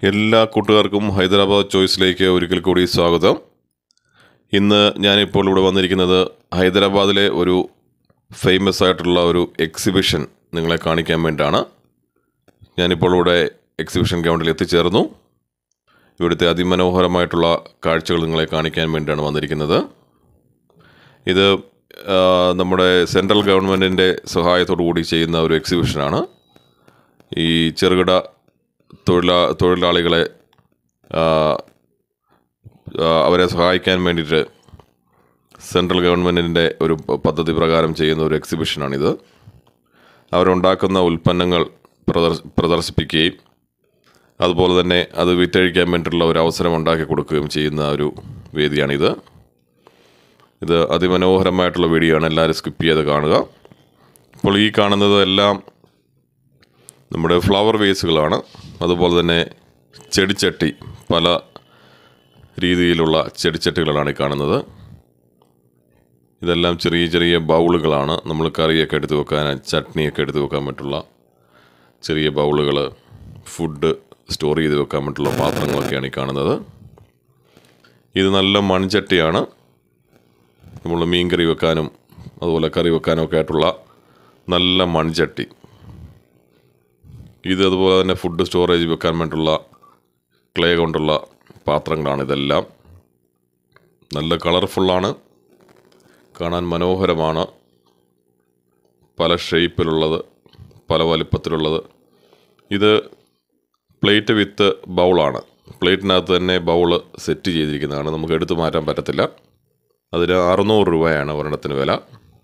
എല്ലാ കൂട്ടുകാർക്കും ഹൈദരാബാദ് ചോയ്സിലേക്ക് ഒരിക്കൽ കൂടി സ്വാഗതം ഇന്ന് ഞാനിപ്പോൾ ഇവിടെ വന്നിരിക്കുന്നത് ഹൈദരാബാദിലെ ഒരു ഫേമസ് ആയിട്ടുള്ള ഒരു എക്സിബിഷൻ നിങ്ങളെ കാണിക്കാൻ വേണ്ടിയാണ് ഞാനിപ്പോൾ ഇവിടെ എക്സിബിഷൻ ഗ്രൗണ്ടിൽ എത്തിച്ചേർന്നു ഇവിടുത്തെ അതിമനോഹരമായിട്ടുള്ള കാഴ്ചകൾ നിങ്ങളെ കാണിക്കാൻ വേണ്ടിയാണ് വന്നിരിക്കുന്നത് ഇത് ആ, നമ്മുടെ സെൻട്രൽ ഗവൺമെൻറ്റിൻ്റെ സഹായത്തോടു കൂടി ചെയ്യുന്ന ഒരു എക്സിബിഷനാണ് ഈ ചെറുകിട തൊഴിലാ തൊഴിലാളികളെ ആ, ആ, അവരെ സഹായിക്കാൻ വേണ്ടിയിട്ട് സെൻട്രൽ ഗവൺമെൻറ്റിൻ്റെ ഒരു പ- പദ്ധതി പ്രകാരം ചെയ്യുന്ന ഒരു എക്സിബിഷനാണിത് അവരുണ്ടാക്കുന്ന ഉൽപ്പന്നങ്ങൾ പ്രദർശ പ്രദർശിപ്പിക്കുകയും അതുപോലെ തന്നെ അത് വിറ്റഴിക്കാൻ വേണ്ടിയിട്ടുള്ള ഒരു അവസരം ഉണ്ടാക്കി കൊടുക്കുകയും ചെയ്യുന്ന ഒരു വേദിയാണിത് ഇത് അതിമനോഹരമായിട്ടുള്ള വീഡിയോ ആണ് എല്ലാവരും സ്കിപ്പ് ചെയ്ത് കാണുക ഇപ്പോൾ ഈ കാണുന്നത് എല്ലാം നമ്മുടെ ഫ്ലവർ വേസുകളാണ് അതുപോലെ തന്നെ ചെടിച്ചട്ടി പല രീതിയിലുള്ള ചെടിച്ചട്ടികളാണ് ഈ കാണുന്നത് ഇതെല്ലാം ചെറിയ ചെറിയ ബൗളുകളാണ് നമ്മൾ കറിയൊക്കെ എടുത്ത് വെക്കാൻ ചട്നിയൊക്കെ എടുത്ത് വെക്കാൻ പറ്റുള്ള ചെറിയ ബൗളുകൾ ഫുഡ് സ്റ്റോർ ചെയ്ത് വെക്കാൻ പറ്റുള്ള പാത്രങ്ങളൊക്കെയാണ് ഈ കാണുന്നത് ഇത് നല്ല മൺചട്ടിയാണ് നമ്മൾ മീൻ കറി വെക്കാനും അതുപോലെ കറി വെക്കാനും ഒക്കെ ആയിട്ടുള്ള നല്ല മൺചട്ടി ഇത് അതുപോലെ തന്നെ ഫുഡ് സ്റ്റോറേജ് വെക്കാൻ വേണ്ടിയുള്ള ക്ലേ കൊണ്ടുള്ള പാത്രങ്ങളാണ് ഇതെല്ലാം നല്ല കളർഫുള്ളാണ് കാണാൻ മനോഹരമാണ് പല ഷേപ്പിലുള്ളത് പല വലിപ്പത്തിലുള്ളത് ഇത് പ്ലേറ്റ് വിത്ത് ബൗളാണ് പ്ലേറ്റിനകത്ത് തന്നെ ബൗള് സെറ്റ് ചെയ്തിരിക്കുന്നതാണ് നമുക്ക് എടുത്തു മാറ്റാൻ പറ്റത്തില്ല അതിന് അറുന്നൂറ് രൂപയാണ് ഒരെണ്ണത്തിന് വില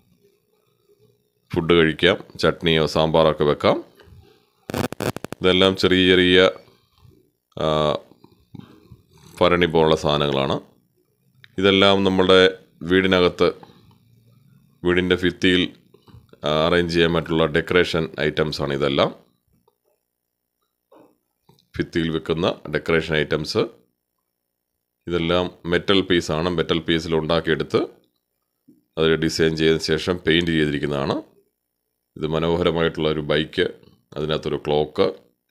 ഫുഡ് കഴിക്കാം ചട്നിയോ സാമ്പാറൊക്കെ വെക്കാം ഇതെല്ലാം ചെറിയ ചെറിയ ആ, ഭരണി പോലുള്ള സാധനങ്ങളാണ് ഇതെല്ലാം നമ്മുടെ വീടിനകത്ത് വീടിൻ്റെ ഭിത്തിയിൽ അറേഞ്ച് ചെയ്യാൻ പറ്റുള്ള ഡെക്കറേഷൻ ഐറ്റംസാണ് ഇതെല്ലാം ഭിത്തിയിൽ വെക്കുന്ന ഡെക്കറേഷൻ ഐറ്റംസ് ഇതെല്ലാം മെറ്റൽ പീസാണ് മെറ്റൽ പീസിൽ ഉണ്ടാക്കിയെടുത്ത് അതിൽ ഡിസൈൻ ചെയ്തതിന് ശേഷം പെയിൻറ് ചെയ്തിരിക്കുന്നതാണ് ഇത് മനോഹരമായിട്ടുള്ള ഒരു ബൈക്ക് അതിനകത്തൊരു ക്ലോക്ക്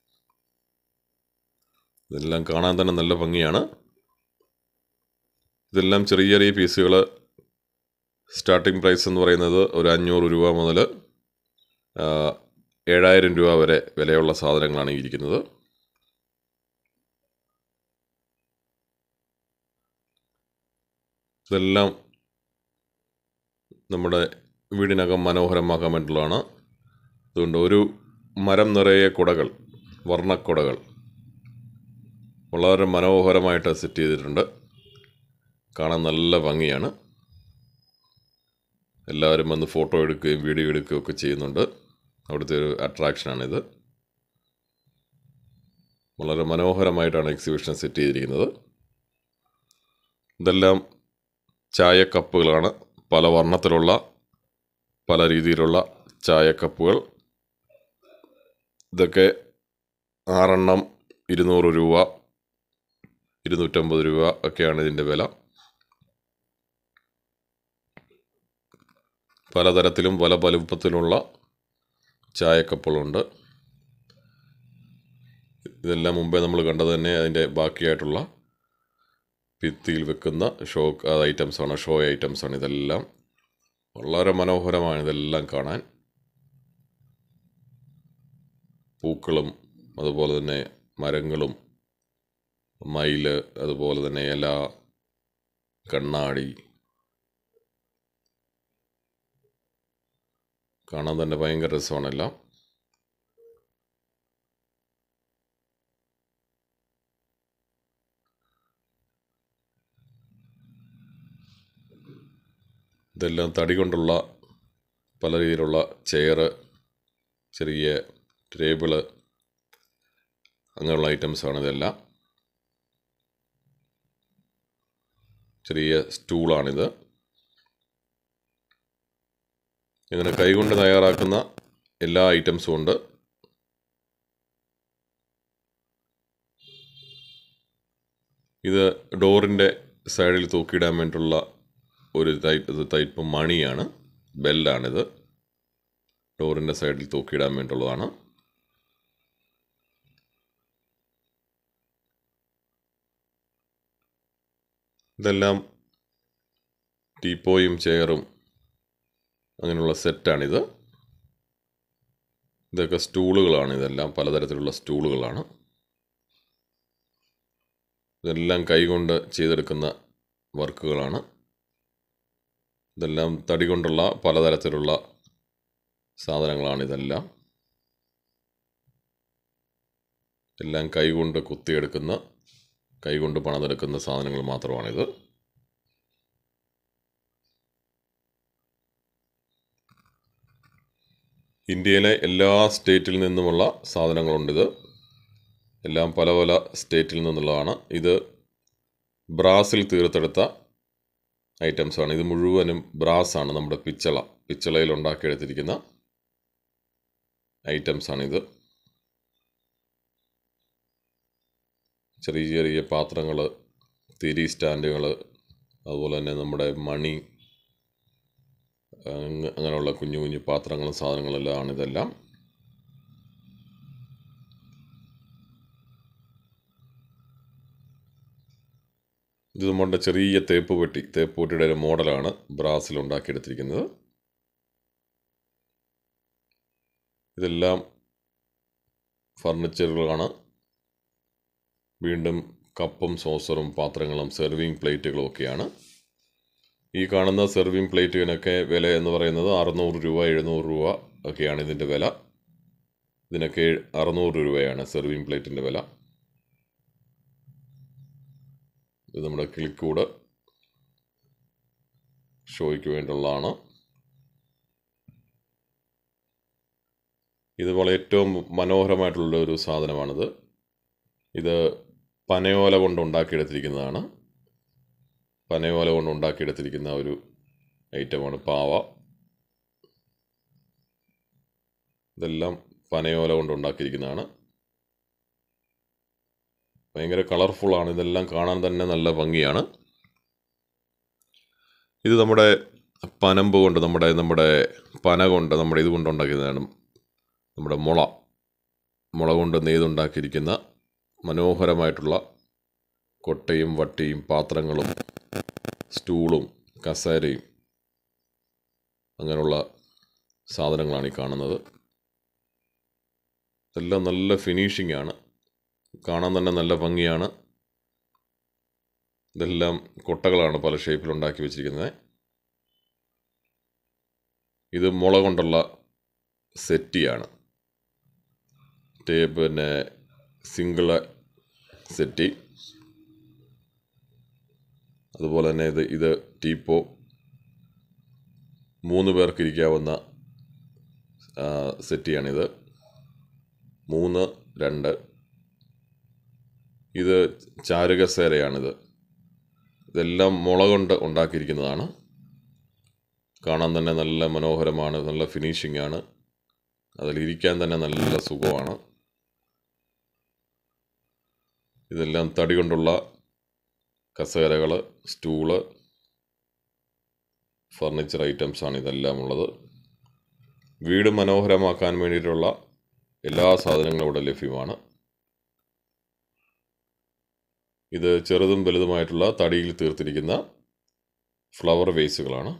ഇതെല്ലാം കാണാൻ തന്നെ നല്ല ഭംഗിയാണ് ഇതെല്ലാം ചെറിയ ചെറിയ പീസുകൾ സ്റ്റാർട്ടിംഗ് പ്രൈസ് എന്ന് പറയുന്നത് ഒരു അഞ്ഞൂറ് രൂപ മുതൽ ആ, ഏഴായിരം രൂപ വരെ വിലയുള്ള സാധനങ്ങളാണ് ഈ ഇരിക്കുന്നത് ഇതെല്ലാം നമ്മുടെ വീടിനകം മനോഹരമാക്കാൻ വേണ്ടിയുള്ളതാണ് അതുകൊണ്ട് ഒരു മരം നിറയെ കുടകൾ വർണ്ണക്കുടകൾ വളരെ മനോഹരമായിട്ട് സെറ്റ് ചെയ്തിട്ടുണ്ട് കാണാൻ നല്ല ഭംഗിയാണ് എല്ലാവരും വന്ന് ഫോട്ടോ എടുക്കുകയും വീഡിയോ എടുക്കുകയും ഒക്കെ ചെയ്യുന്നുണ്ട് അവിടുത്തെ ഒരു അട്രാക്ഷനാണിത് വളരെ മനോഹരമായിട്ടാണ് എക്സിബിഷൻ സെറ്റ് ചെയ്തിരിക്കുന്നത് ഇതെല്ലാം ചായ കപ്പുകളാണ് പല വർണ്ണത്തിലുള്ള പല രീതിയിലുള്ള ചായ കപ്പുകൾ ഇതൊക്കെ ആറെണ്ണം ഇരുന്നൂറ് രൂപ ഇരുന്നൂറ്റമ്പത് രൂപ ഒക്കെയാണ് ഇതിൻ്റെ വില പലതരത്തിലും പല വലുപ്പത്തിലുള്ള ചായക്കപ്പുകളുണ്ട് ഇതെല്ലാം മുമ്പേ നമ്മൾ കണ്ടത് തന്നെ അതിൻ്റെ ബാക്കിയായിട്ടുള്ള ഭിത്തിയിൽ വെക്കുന്ന ഷോ ഐറ്റംസാണ് ഷോ ഐറ്റംസാണ് ഇതെല്ലാം വളരെ മനോഹരമാണ് ഇതെല്ലാം കാണാൻ പൂക്കളും അതുപോലെ തന്നെ മരങ്ങളും മയില് അതുപോലെ തന്നെ ഇല കണ്ണാടി കാണാൻ തന്നെ ഭയങ്കര രസമാണെല്ലാം ഇതെല്ലാം തടി കൊണ്ടുള്ള പല രീതിയിലുള്ള ചെയറ് ചെറിയ ടേബിള് അങ്ങനെയുള്ള ഐറ്റംസാണ് ഇതെല്ലാം ചെറിയ സ്റ്റൂളാണിത് ഇങ്ങനെ കൈകൊണ്ട് തയ്യാറാക്കുന്ന എല്ലാ ഐറ്റംസും ഉണ്ട് ഇത് ഡോറിൻ്റെ സൈഡിൽ തൂക്കിയിടാൻ വേണ്ടിയിട്ടുള്ള ഒരു ടൈപ്പ് ടൈപ്പ് മണിയാണ് ബെല്ലാണിത് ഡോറിൻ്റെ സൈഡിൽ തൂക്കിയിടാൻ വേണ്ടിയുള്ളതാണ് ഇതെല്ലാം ടീപ്പോയും ചെയറും അങ്ങനെയുള്ള സെറ്റാണിത് ഇതൊക്കെ സ്റ്റൂളുകളാണ് ഇതെല്ലാം പലതരത്തിലുള്ള സ്റ്റൂളുകളാണ് ഇതെല്ലാം കൈകൊണ്ട് ചെയ്തെടുക്കുന്ന വർക്കുകളാണ് ഇതെല്ലാം തടി കൊണ്ടുള്ള പലതരത്തിലുള്ള സാധനങ്ങളാണ് ഇതെല്ലാം എല്ലാം കൈകൊണ്ട് കുത്തിയെടുക്കുന്ന കൈകൊണ്ട് പണിതെടുക്കുന്ന സാധനങ്ങൾ മാത്രമാണിത് ഇന്ത്യയിലെ എല്ലാ സ്റ്റേറ്റിൽ നിന്നുമുള്ള സാധനങ്ങളുണ്ടിത് എല്ലാം പല പല സ്റ്റേറ്റിൽ നിന്നുള്ളതാണ് ഇത് ബ്രാസിൽ തീർത്തെടുത്ത ഐറ്റംസാണ് ഇത് മുഴുവനും ബ്രാസാണ് നമ്മുടെ പിച്ചള പിച്ചളയിൽ ഉണ്ടാക്കിയെടുത്തിരിക്കുന്ന ഐറ്റംസാണിത് ചെറിയ ചെറിയ പാത്രങ്ങൾ തിരി സ്റ്റാൻഡുകൾ അതുപോലെ തന്നെ നമ്മുടെ മണി അങ്ങ- അങ്ങനെയുള്ള കുഞ്ഞു കുഞ്ഞു പാത്രങ്ങളും സാധനങ്ങളെല്ലാം ആണ് ഇതെല്ലാം ഇത് നമ്മുടെ ചെറിയ തേപ്പ് പെട്ടി തേപ്പ് പെട്ടിയുടെ ഒരു മോഡലാണ് ബ്രാസിൽ ഉണ്ടാക്കിയെടുത്തിരിക്കുന്നത് ഇതെല്ലാം ഫർണിച്ചറുകളാണ് വീണ്ടും കപ്പും സോസറും പാത്രങ്ങളും സെർവിങ് പ്ലേറ്റുകളും ഒക്കെയാണ് ഈ കാണുന്ന സെർവിങ് പ്ലേറ്റിനൊക്കെ വില എന്ന് പറയുന്നത് അറുന്നൂറ് രൂപ എഴുന്നൂറ് രൂപ ഒക്കെയാണ് ഇതിൻ്റെ വില ഇതിനൊക്കെ അറുന്നൂറ് രൂപയാണ് സെർവിങ് പ്ലേറ്റിൻ്റെ വില ഇത് നമ്മുടെ കിളിക്കൂട് ഷോയ്ക്ക് വേണ്ടിയുള്ളതാണ് ഇത് വളരെ ഏറ്റവും മനോഹരമായിട്ടുള്ള ഒരു സാധനമാണിത് ഇത് പനയോല കൊണ്ട് ഉണ്ടാക്കിയെടുത്തിരിക്കുന്നതാണ് പനയോല കൊണ്ട് ഉണ്ടാക്കിയെടുത്തിരിക്കുന്ന ഒരു ഐറ്റമാണ് പാവ ഇതെല്ലാം പനയോല കൊണ്ട് ഉണ്ടാക്കിയിരിക്കുന്നതാണ് ഭയങ്കര കളർഫുള്ളാണ് ഇതെല്ലാം കാണാൻ തന്നെ നല്ല ഭംഗിയാണ് ഇത് നമ്മുടെ പനമ്പ് കൊണ്ട് നമ്മുടെ നമ്മുടെ പന കൊണ്ട് നമ്മുടെ ഇത് കൊണ്ട് ഉണ്ടാക്കിയതാണ് നമ്മുടെ മുള മുള കൊണ്ട് നെയ്തുണ്ടാക്കിയിരിക്കുന്ന മനോഹരമായിട്ടുള്ള കൊട്ടയും വട്ടിയും പാത്രങ്ങളും സ്റ്റൂളും കസേരയും അങ്ങനെയുള്ള സാധനങ്ങളാണ് ഈ കാണുന്നത് ഇതെല്ലാം നല്ല ഫിനിഷിംഗ് ആണ് കാണാൻ തന്നെ നല്ല ഭംഗിയാണ് ഇതെല്ലാം കൊട്ടകളാണ് പല ഷേപ്പിൽ ഉണ്ടാക്കി വെച്ചിരിക്കുന്നത് ഇത് മുള കൊണ്ടുള്ള സെറ്റിയാണ് ടേ പിന്നെ സിംഗിള് സെറ്റി അതുപോലെ തന്നെ ഇത് ഇത് ടീപ്പോ മൂന്ന് പേർക്ക് ഇരിക്കാവുന്ന ആ, സെറ്റിയാണിത് മൂന്ന് രണ്ട് ഇത് ചാരുകസേരയാണിത് ഇതെല്ലാം മുള കൊണ്ട് ഉണ്ടാക്കിയിരിക്കുന്നതാണ് കാണാൻ തന്നെ നല്ല മനോഹരമാണ് നല്ല ഫിനിഷിംഗ് ആണ് അതിലിരിക്കാൻ തന്നെ നല്ല സുഖമാണ് ഇതെല്ലാം തടി കൊണ്ടുള്ള കസേരകൾ സ്റ്റൂള് ഫർണിച്ചർ ഐറ്റംസ് ആണ് ഇതെല്ലാം ഉള്ളത് വീട് മനോഹരമാക്കാൻ വേണ്ടിയിട്ടുള്ള എല്ലാ സാധനങ്ങളും ഇവിടെ ലഭ്യമാണ് ഇത് ചെറുതും വലുതുമായിട്ടുള്ള തടിയിൽ തീർത്തിരിക്കുന്ന ഫ്ലവർ വേസുകളാണ്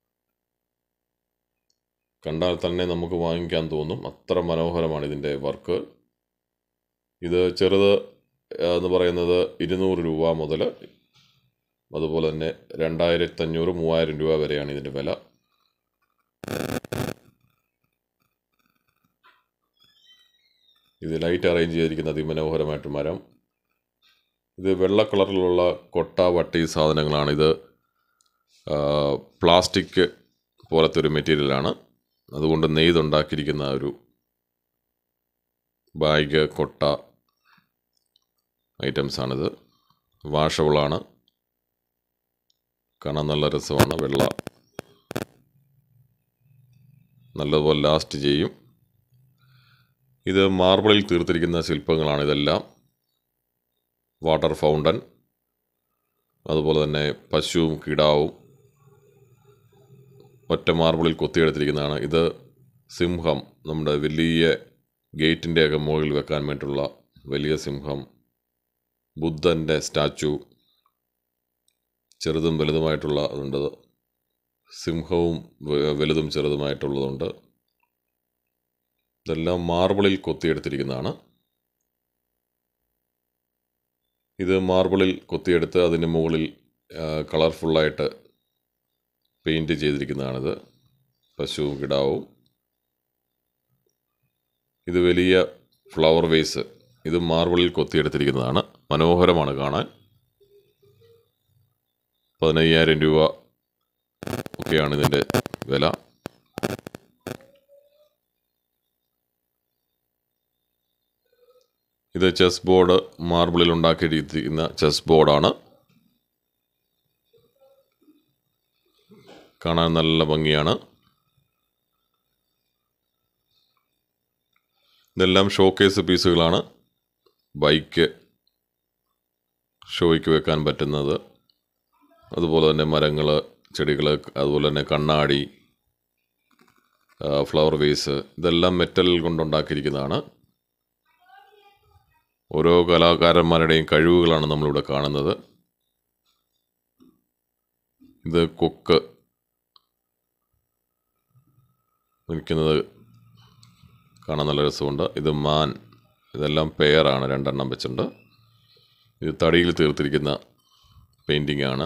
കണ്ടാൽ തന്നെ നമുക്ക് വാങ്ങിക്കാൻ തോന്നും അത്ര മനോഹരമാണ് ഇതിൻ്റെ വർക്ക് ഇത് ചെറുത് ആ, എന്ന് പറയുന്നത് ഇരുന്നൂറ് രൂപ മുതൽ അതുപോലെ തന്നെ രണ്ടായിരത്തഞ്ഞൂറ് മൂവായിരം രൂപ വരെയാണ് ഇതിൻ്റെ വില ഇത് ലൈറ്റ് അറേഞ്ച് ചെയ്തിരിക്കുന്ന അതിമനോഹരമായിട്ട് മരം ഇത് വെള്ള കളറിലുള്ള കൊട്ട വട്ടി സാധനങ്ങളാണ് ഇത് ആ, പ്ലാസ്റ്റിക് പോലത്തെ ഒരു മെറ്റീരിയലാണ് അതുകൊണ്ട് നെയ്തുണ്ടാക്കിയിരിക്കുന്ന ഒരു ബാഗ് കൊട്ട ഐറ്റംസാണിത് വാഷബിളാണ് കാണാൻ നല്ല രസമാണ് വെള്ള നല്ലതുപോലെ ലാസ്റ്റ് ചെയ്യും ഇത് മാർബിളിൽ തീർത്തിരിക്കുന്ന ശില്പങ്ങളാണ് ഇതെല്ലാം വാട്ടർ ഫൗണ്ടൻ അതുപോലെ തന്നെ പശുവും കിടാവും ഒറ്റ മാർബിളിൽ കൊത്തിയെടുത്തിരിക്കുന്നതാണ് ഇത് സിംഹം നമ്മുടെ വലിയ ഗേറ്റിൻ്റെയൊക്കെ മുകളിൽ വെക്കാൻ വേണ്ടിയിട്ടുള്ള വലിയ സിംഹം ബുദ്ധൻ്റെ സ്റ്റാച്ചു ചെറുതും വലുതുമായിട്ടുള്ള അതുണ്ട് സിംഹവും വ- വലുതും ചെറുതുമായിട്ടുള്ളതുണ്ട് ഇതെല്ലാം മാർബിളിൽ കൊത്തിയെടുത്തിരിക്കുന്നതാണ് ഇത് മാർബിളിൽ കൊത്തിയെടുത്ത് അതിന് മുകളിൽ കളർഫുള്ളായിട്ട് പെയിൻറ്റ് ചെയ്തിരിക്കുന്നതാണിത് പശുവും കിടാവും ഇത് വലിയ ഫ്ലവർ വേസ് ഇത് മാർബിളിൽ കൊത്തിയെടുത്തിരിക്കുന്നതാണ് മനോഹരമാണ് കാണാൻ പതിനയ്യായിരം രൂപ ഒക്കെയാണ് ഇതിൻ്റെ വില ഇത് ചെസ് ബോർഡ് മാർബിളിൽ ഉണ്ടാക്കിയിരിക്കുന്ന ചെസ് ബോർഡാണ് കാണാൻ നല്ല ഭംഗിയാണ് ഇതെല്ലാം ഷോക്കേസ് പീസുകളാണ് ബൈക്ക് ഷോയ്ക്ക് വെക്കാൻ പറ്റുന്നത് അതുപോലെ തന്നെ മരങ്ങൾ ചെടികൾ അതുപോലെ തന്നെ കണ്ണാടി ആ, ഫ്ലവർ വേസ് ഇതെല്ലാം മെറ്റൽ കൊണ്ടുണ്ടാക്കിയിരിക്കുന്നതാണ് ഓരോ കലാകാരന്മാരുടെയും കഴിവുകളാണ് നമ്മളിവിടെ കാണുന്നത് ഇത് കൊക്ക് നിൽക്കുന്നത് കാണാൻ നല്ല രസമുണ്ട് ഇത് മാൻ ഇതെല്ലാം പെയറാണ് രണ്ടെണ്ണം വെച്ചിട്ടുണ്ട് ഇത് തടിയിൽ തീർത്തിരിക്കുന്ന പെയിൻറ്റിംഗ് ആണ്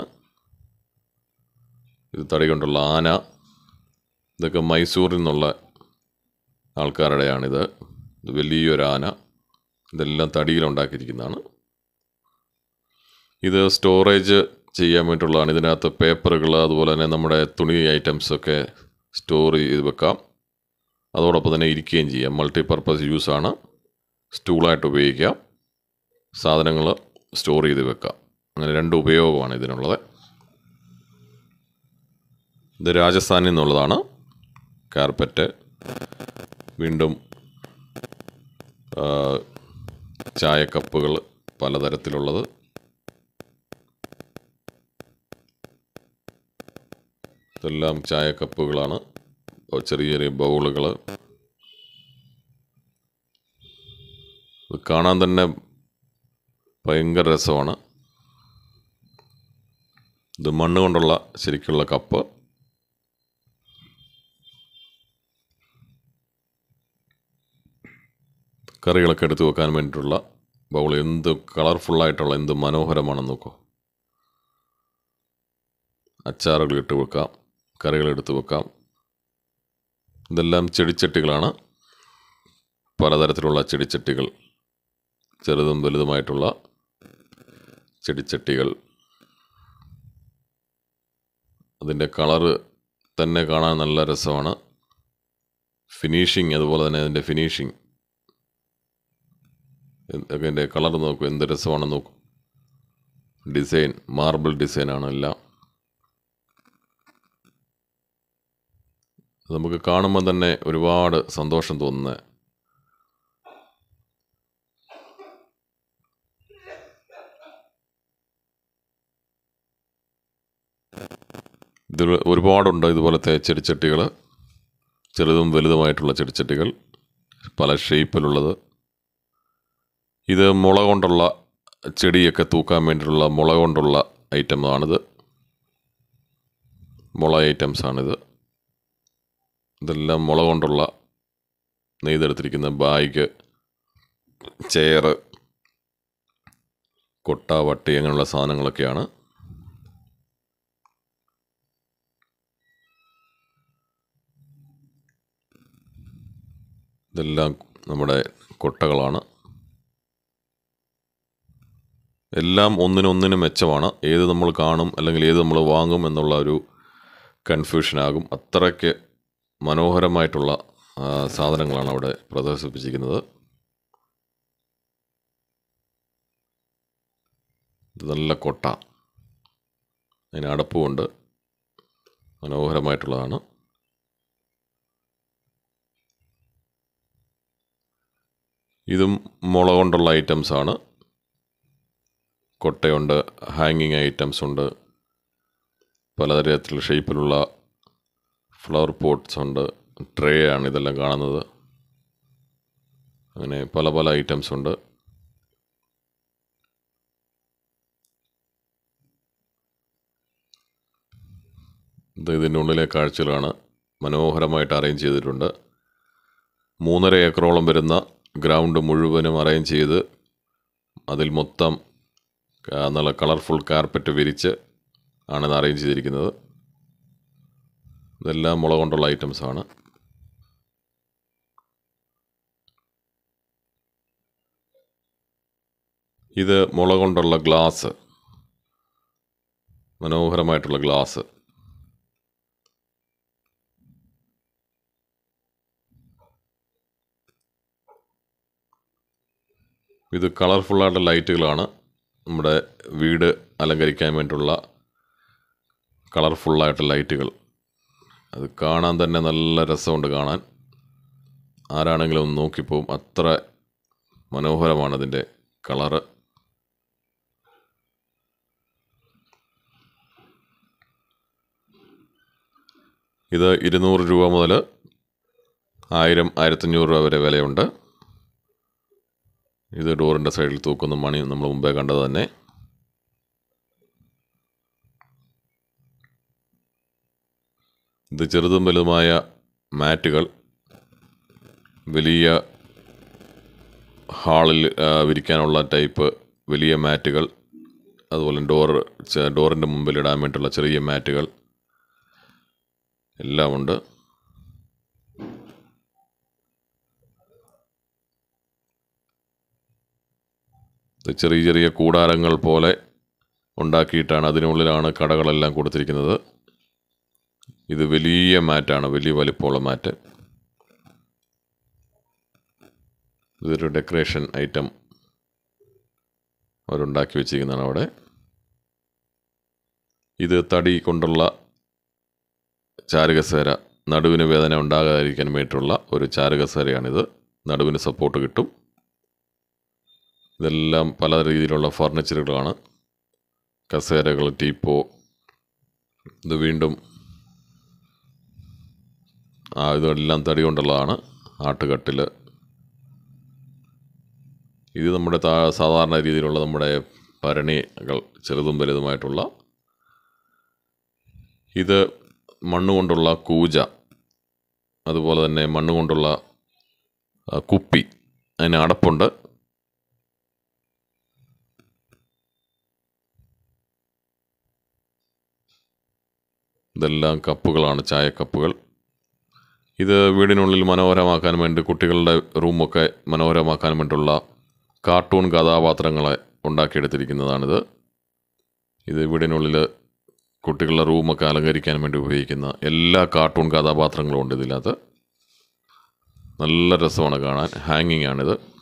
ഇത് തടി കൊണ്ടുള്ള ആന ഇതൊക്കെ മൈസൂരിൽ നിന്നുള്ള ആൾക്കാരുടെയാണിത് ഇത് വലിയൊരു ആന ഇതെല്ലാം തടിയിലുണ്ടാക്കിയിരിക്കുന്നതാണ് ഇത് സ്റ്റോറേജ് ചെയ്യാൻ വേണ്ടിയിട്ടുള്ളതാണ് ഇതിനകത്ത് പേപ്പറുകൾ അതുപോലെ തന്നെ നമ്മുടെ തുണി ഐറ്റംസ് ഒക്കെ സ്റ്റോർ ചെയ്ത് വെക്കാം അതോടൊപ്പം തന്നെ ഇരിക്കുകയും ചെയ്യാം മൾട്ടിപർപ്പസ് യൂസാണ് സ്റ്റൂളായിട്ട് ഉപയോഗിക്കാം സാധനങ്ങൾ സ്റ്റോർ ചെയ്ത് വെക്കാം അങ്ങനെ രണ്ട് ഉപയോഗമാണ് ഇതിനുള്ളത് ഇത് രാജസ്ഥാനിൽ നിന്നുള്ളതാണ് കാർപ്പറ്റ് വീണ്ടും ആ, ചായക്കപ്പുകൾ പലതരത്തിലുള്ളത് ഇതെല്ലാം ചായക്കപ്പുകളാണ് ഇപ്പോൾ ചെറിയ ചെറിയ ബൗളുകൾ ഇത് കാണാൻ തന്നെ ഭയങ്കര രസമാണ് ഇത് മണ്ണ് കൊണ്ടുള്ള ശരിക്കുള്ള കപ്പ് കറികളൊക്കെ എടുത്ത് വെക്കാൻ വേണ്ടിയിട്ടുള്ള ബൗൾ എന്ത് കളർഫുള്ളായിട്ടുള്ള എന്ത് മനോഹരമാണെന്ന് നോക്കൂ അച്ചാറുകൾ ഇട്ട് വെക്കാം കറികൾ എടുത്ത് വെക്കാം ഇതെല്ലാം ചെടിച്ചട്ടികളാണ് പലതരത്തിലുള്ള ചെടിച്ചട്ടികൾ ചെറുതും വലുതുമായിട്ടുള്ള ചെടിച്ചട്ടികൾ അതിൻ്റെ കളറ് തന്നെ കാണാൻ നല്ല രസമാണ് ഫിനിഷിങ് അതുപോലെ തന്നെ അതിൻ്റെ ഫിനിഷിങ് ഒക്കെ അതിൻ്റെ കളർ നോക്കൂ എന്ത് രസമാണെന്ന് നോക്കൂ ഡിസൈൻ മാർബിൾ ഡിസൈനാണ് എല്ലാം നമുക്ക് കാണുമ്പോൾ തന്നെ ഒരുപാട് സന്തോഷം തോന്നുന്ന ഇതിൽ ഒരുപാടുണ്ട് ഇതുപോലത്തെ ചെടിച്ചട്ടികൾ ചെറുതും വലുതുമായിട്ടുള്ള ചെടിച്ചട്ടികൾ പല ഷേപ്പിലുള്ളത് ഇത് മുള കൊണ്ടുള്ള ചെടിയൊക്കെ തൂക്കാൻ വേണ്ടിയിട്ടുള്ള മുള കൊണ്ടുള്ള ഐറ്റമാണിത് മുള ഐറ്റംസാണിത് ഇതെല്ലാം മുള കൊണ്ടുള്ള നെയ്തെടുത്തിരിക്കുന്ന ബാഗ് ചെയർ കൊട്ട വട്ടി അങ്ങനെയുള്ള സാധനങ്ങളൊക്കെയാണ് ഇതെല്ലാം നമ്മുടെ കൊട്ടകളാണ് എല്ലാം ഒന്നിനൊന്നിനും മെച്ചമാണ് ഏത് നമ്മൾ കാണും അല്ലെങ്കിൽ ഏത് നമ്മൾ വാങ്ങും എന്നുള്ള ഒരു കൺഫ്യൂഷനാകും അത്രയ്ക്ക് മനോഹരമായിട്ടുള്ള ആ, സാധനങ്ങളാണ് അവിടെ പ്രദർശിപ്പിച്ചിരിക്കുന്നത് ഇത് നല്ല കൊട്ട അതിന് അടപ്പുമുണ്ട് മനോഹരമായിട്ടുള്ളതാണ് ഇതും മുള കൊണ്ടുള്ള ഐറ്റംസ് ആണ് കൊട്ടയുണ്ട് ഹാങ്ങിങ് ഐറ്റംസ് ഉണ്ട് പലതരത്തിലുള്ള ഷേപ്പിലുള്ള ഫ്ലവർ പോട്ട്സ് ഉണ്ട് ട്രേ ആണ് ഇതെല്ലാം കാണുന്നത് അങ്ങനെ പല പല ഐറ്റംസ് ഉണ്ട് ഇത് ഇതിൻ്റെ ഉള്ളിലെ കാഴ്ചകളാണ് മനോഹരമായിട്ട് അറേഞ്ച് ചെയ്തിട്ടുണ്ട് മൂന്നര ഏക്കറോളം വരുന്ന ഗ്രൗണ്ട് മുഴുവനും അറേഞ്ച് ചെയ്ത് അതിൽ മൊത്തം ആ, നല്ല കളർഫുൾ കാർപ്പറ്റ് വിരിച്ച് ആണ് ഇത് അറേഞ്ച് ചെയ്തിരിക്കുന്നത് ഇതെല്ലാം മുള കൊണ്ടുള്ള ഐറ്റംസാണ് ഇത് മുള കൊണ്ടുള്ള ഗ്ലാസ് മനോഹരമായിട്ടുള്ള ഗ്ലാസ് ഇത് കളർഫുള്ളായിട്ടുള്ള ലൈറ്റുകളാണ് നമ്മുടെ വീട് അലങ്കരിക്കാൻ വേണ്ടിയുള്ള കളർഫുള്ളായിട്ടുള്ള ലൈറ്റുകൾ അത് കാണാൻ തന്നെ നല്ല രസമുണ്ട് കാണാൻ ആരാണെങ്കിലും ഒന്ന് നോക്കിപ്പോവും അത്ര മനോഹരമാണ് അതിൻ്റെ കളറ് ഇത് ഇരുന്നൂറ് രൂപ മുതൽ ആയിരം ആയിരത്തഞ്ഞൂറ് രൂപ വരെ വിലയുണ്ട് ഇത് ഡോറിൻ്റെ സൈഡിൽ തൂക്കുന്ന മണി നമ്മൾ മുമ്പേ കണ്ടത് തന്നെ ഇത് ചെറുതും വലുതുമായ മാറ്റുകൾ വലിയ ഹാളിൽ ആ, വിരിക്കാനുള്ള ടൈപ്പ് വലിയ മാറ്റുകൾ അതുപോലെ ഡോർ ഡോറിൻ്റെ മുമ്പിൽ ഇടാൻ വേണ്ടിയിട്ടുള്ള ചെറിയ മാറ്റുകൾ എല്ലാം ഉണ്ട് ഇത് ചെറിയ ചെറിയ കൂടാരങ്ങൾ പോലെ ഉണ്ടാക്കിയിട്ടാണ് അതിനുള്ളിലാണ് കടകളെല്ലാം കൊടുത്തിരിക്കുന്നത് ഇത് വലിയ മാറ്റാണ് വലിയ വലിപ്പമുള്ള മാറ്റ് ഇതൊരു ഡെക്കറേഷൻ ഐറ്റം അവരുണ്ടാക്കി വെച്ചിരിക്കുന്നതാണ് അവിടെ ഇത് തടി കൊണ്ടുള്ള ചാരുകസേര നടുവിന് വേദന ഉണ്ടാകാതിരിക്കാൻ വേണ്ടിയിട്ടുള്ള ഒരു ചാരുകസേരയാണിത് നടുവിന് സപ്പോർട്ട് കിട്ടും ഇതെല്ലാം പല രീതിയിലുള്ള ഫർണിച്ചറുകളാണ് കസേരകൾ ടീപ്പോ ഇത് വീണ്ടും ആ ഇതെല്ലാം തടി കൊണ്ടുള്ളതാണ് ആട്ടുകട്ടിൽ ഇത് നമ്മുടെ താ സാധാരണ രീതിയിലുള്ള നമ്മുടെ ഭരണികൾ ചെറുതും വലുതുമായിട്ടുള്ള ഇത് മണ്ണ് കൊണ്ടുള്ള കൂജ അതുപോലെ തന്നെ മണ്ണ് കൊണ്ടുള്ള ആ, കുപ്പി അതിന് അടപ്പുണ്ട് ഇതെല്ലാം കപ്പുകളാണ് ചായക്കപ്പുകൾ ഇത് വീടിനുള്ളിൽ മനോഹരമാക്കാൻ വേണ്ടി കുട്ടികളുടെ റൂമൊക്കെ മനോഹരമാക്കാൻ വേണ്ടിയുള്ള കാർട്ടൂൺ കഥാപാത്രങ്ങളെ ഉണ്ടാക്കിയെടുത്തിരിക്കുന്നതാണിത് ഇത് വീടിനുള്ളിൽ കുട്ടികളുടെ റൂമൊക്കെ അലങ്കരിക്കാൻ വേണ്ടി ഉപയോഗിക്കുന്ന എല്ലാ കാർട്ടൂൺ കഥാപാത്രങ്ങളും ഉണ്ട് ഇതിനകത്ത് നല്ല രസമാണ് കാണാൻ ഹാങ്ങിങ് ആണിത്